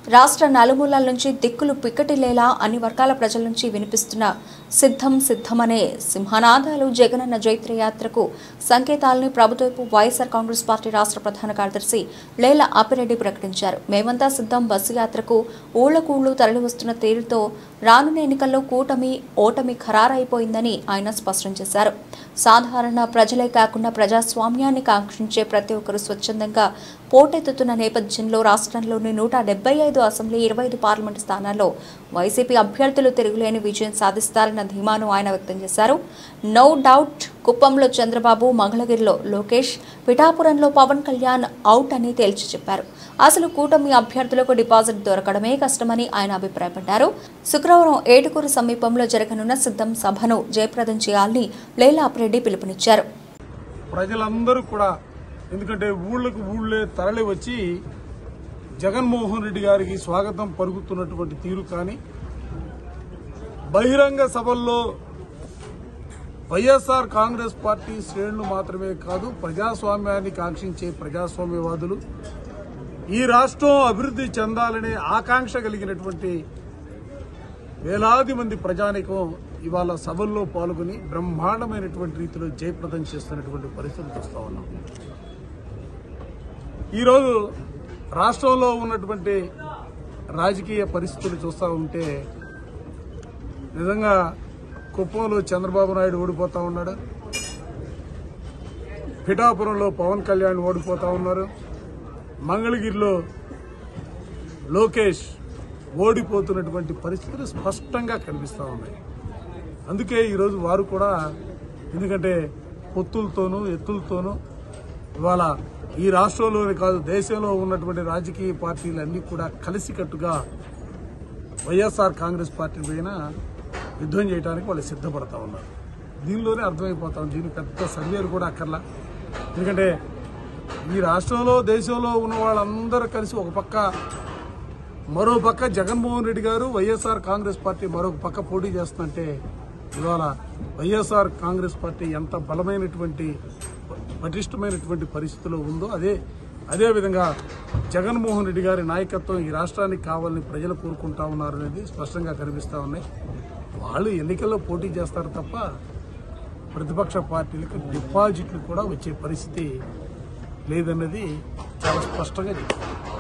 రాష్ట్ర నలుమూలల నుంచి దిక్కులు పిక్కటిల్లేలా అన్ని వర్గాల ప్రజల నుంచి వినిపిస్తున్న సిద్ధం సిద్ధమనే సింహనాదాలు జగనన్న జైత్రయాత్రకు సంకేతాలని ప్రభుత్వపు వైఎస్ఆర్ కాంగ్రెస్ పార్టీ రాష్ట్ర ప్రధాన కార్యదర్శి లేల ఆపిరెడ్డి ప్రకటించారు మేమంతా సిద్ధం బస్సు యాత్రకు ఊళ్లకూళ్లు తరలివస్తున్న తీరుతో రానున్న ఎన్నికల్లో కూటమి ఓటమి ఖరారైపోయిందని ఆయన స్పష్టం చేశారు సాధారణ ప్రజలే కాకుండా ప్రజాస్వామ్యాన్ని కాంక్షించే ప్రతి ఒక్కరూ స్వచ్ఛందంగా పోటెత్తుతున్న నేపథ్యంలో రాష్ట్రంలోని నూట డెబ్బై ఐదు అసెంబ్లీ ఇరవై ఐదు పార్లమెంటు స్థానాల్లో వైసీపీ అభ్యర్థులు తిరుగులేని విజయం సాధిస్తారన్న ధీమాను ఆయన వ్యక్తం చేశారు నో డౌట్ కుప్పంలో చంద్రబాబు మంగళగిరిలో లోకేష్ పిఠాపురంలో పవన్ కళ్యాణ్ అవుట్ అని తేల్చి చెప్పారు అసలు కూటమి అభ్యర్థులకు డిపాజిట్ దొరకడమే కష్టమని ఆయన అభిప్రాయపడ్డారు శుక్రవారం ఏటుకూరు సమీపంలో జరగనున్న సిద్ధం సభను జయప్రదం చేయాలని లేలాపిరెడ్డి పిలుపునిచ్చారు ప్రజలందరూ కూడా ఎందుకంటే ఊళ్ళకు ఊళ్ళే తరలి వచ్చి జగన్మోహన్ రెడ్డి గారికి స్వాగతం పలుకుతున్నటువంటి తీరు కానీ బహిరంగ సభల్లో వైఎస్ఆర్ కాంగ్రెస్ పార్టీ శ్రేణులు మాత్రమే కాదు ప్రజాస్వామ్యాన్ని కాంక్షించే ప్రజాస్వామ్యవాదులు ఈ రాష్ట్రం అభివృద్ధి చెందాలనే ఆకాంక్ష కలిగినటువంటి వేలాది మంది ప్రజానికం ఇవాళ సభల్లో పాల్గొని బ్రహ్మాండమైనటువంటి రీతిలో జయప్రదం చేస్తున్నటువంటి పరిస్థితులు చూస్తా ఉన్నాం ఈరోజు రాష్ట్రంలో ఉన్నటువంటి రాజకీయ పరిస్థితులు చూస్తూ ఉంటే నిజంగా కుప్పంలో చంద్రబాబు నాయుడు ఓడిపోతా ఉన్నాడు పిఠాపురంలో పవన్ కళ్యాణ్ ఓడిపోతా ఉన్నారు మంగళగిరిలో లోకేష్ ఓడిపోతున్నటువంటి పరిస్థితులు స్పష్టంగా కనిపిస్తూ ఉన్నాయి అందుకే ఈరోజు వారు కూడా ఎందుకంటే పొత్తులతోనూ ఎత్తులతోనూ ఇవాళ ఈ రాష్ట్రంలోనే కాదు దేశంలో ఉన్నటువంటి రాజకీయ పార్టీలన్నీ కూడా కలిసికట్టుగా వైఎస్ఆర్ కాంగ్రెస్ పార్టీ పైన యుద్ధం చేయడానికి వాళ్ళు సిద్ధపడతా ఉన్నారు దీనిలోనే అర్థమైపోతాం దీని పెద్ద సర్వేలు కూడా అక్కర్లా ఎందుకంటే ఈ రాష్ట్రంలో దేశంలో ఉన్న వాళ్ళందరూ కలిసి ఒక పక్క మరో పక్క జగన్మోహన్ రెడ్డి గారు వైఎస్ఆర్ కాంగ్రెస్ పార్టీ మరొక పక్క పోటీ చేస్తుందంటే ఇవాళ వైఎస్ఆర్ కాంగ్రెస్ పార్టీ ఎంత బలమైనటువంటి పటిష్టమైనటువంటి పరిస్థితిలో ఉందో అదే అదే విధంగా జగన్మోహన్ రెడ్డి గారి నాయకత్వం ఈ రాష్ట్రానికి కావాలని ప్రజలు కోరుకుంటా ఉన్నారు అనేది స్పష్టంగా కనిపిస్తా ఉన్నాయి వాళ్ళు ఎన్నికల్లో పోటీ చేస్తారు తప్ప ప్రతిపక్ష పార్టీలకు డిపాజిట్లు కూడా వచ్చే పరిస్థితి లేదన్నది చాలా స్పష్టంగా చెప్తారు